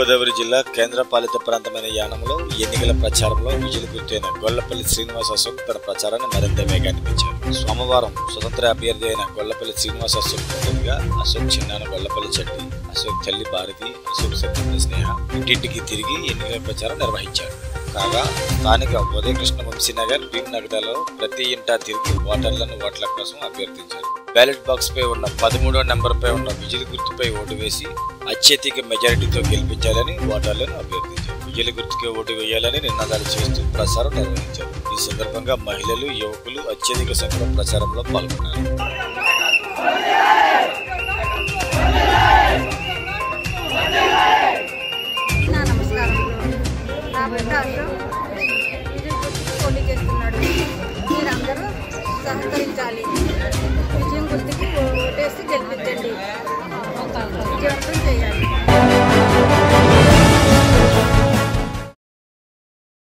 తూర్పుగోదావరి జిల్లా కేంద్రపాలిత ప్రాంతమైన యానంలో ఎన్నికల ప్రచారంలో విజయ గుర్తైన గొల్లపల్లి శ్రీనివాస్ అశోక్ తన ప్రచారాన్ని మరింత వేగాన్ని పెంచారు సోమవారం స్వతంత్ర అభ్యర్థి అయిన గొల్లపల్లి శ్రీనివాస్ అశోక్ ముందుగా అశోక్ చిన్నాన గొల్లపల్లి చెట్టి అశోక్ తల్లి భారతి అశోక్ సత్యమణి స్నేహ ఇంటింటికి తిరిగి ఎన్నికల ప్రచారం నిర్వహించారు కాగా స్థానిక ఉదయకృష్ణ వంశీనగర్ భీమ్ నగరాలో ప్రతి ఇంటా తిరిగి ఓటర్లను ఓట్ల కోసం అభ్యర్థించారు బ్యాలెట్ బాక్స్ పై ఉన్న పదమూడో నెంబర్ పై ఉన్న విజిల్ గుర్తుపై ఓటు వేసి అత్యధిక మెజారిటీతో గెలిపించాలని ఓటర్లను అభ్యర్థించారు విజిల్ గుర్తుకే ఓటు వేయాలని నినాదాలు చేస్తూ ప్రచారం నిర్వహించారు ఈ సందర్భంగా మహిళలు యువకులు అత్యధిక సంఖ్యలో ప్రచారంలో పాల్గొన్నారు నా నమస్కారం నా బిడ్డ అశోక్ విజయం గుర్తుకు పోటీ చేస్తున్నాడు మీరందరూ సహకరించాలి విజయం గుర్తుకి ఓ- ఓటేసి గెలిపించండి విజయవంతం చేయాలి